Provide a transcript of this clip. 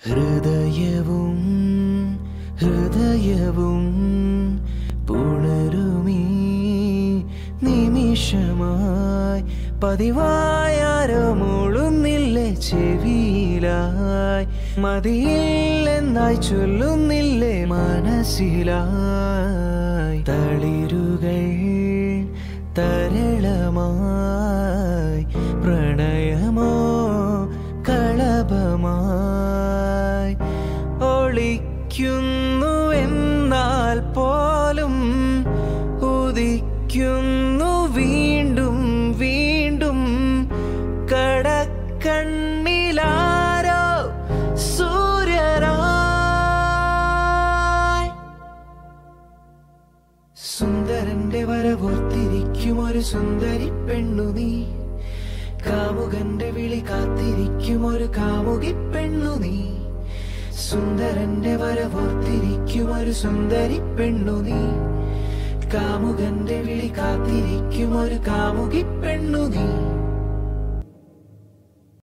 ഹൃദയവും ഹൃദയവും പുണരുമീ നിമിഷമായി പതിവായാരോ മൂളുന്നില്ലേ ചെവിയിലായി മതിയില്ലെന്നായി ചൊല്ലുന്നില്ലേ മനസ്സിലായി തളിരുകൾ തരളമായി പ്രണയമോ കളഭമായി ഒളിക്കുന്നു എന്നാൽ പോലും ഉദിക്കുന്നു വീണ്ടും വീണ്ടും കടക്കണ്ണിലാരോ സൂര്യനായി സുന്ദരന്റെ വരവോർത്തിരിക്കും ഒരു സുന്ദരി പെണ്ണു നീ കാമുകന്റെ വിളി കാത്തിരിക്കും ഒരു കാമുകി പെണ്ണു നീ സുന്ദരന്റെ വരവോർത്തിരിക്കും ഒരു സുന്ദരി പെണ്ണു നീ കാമുകന്റെ വിളി കാത്തിരിക്കും ഒരു കാമുകി പെണ്ണു നീ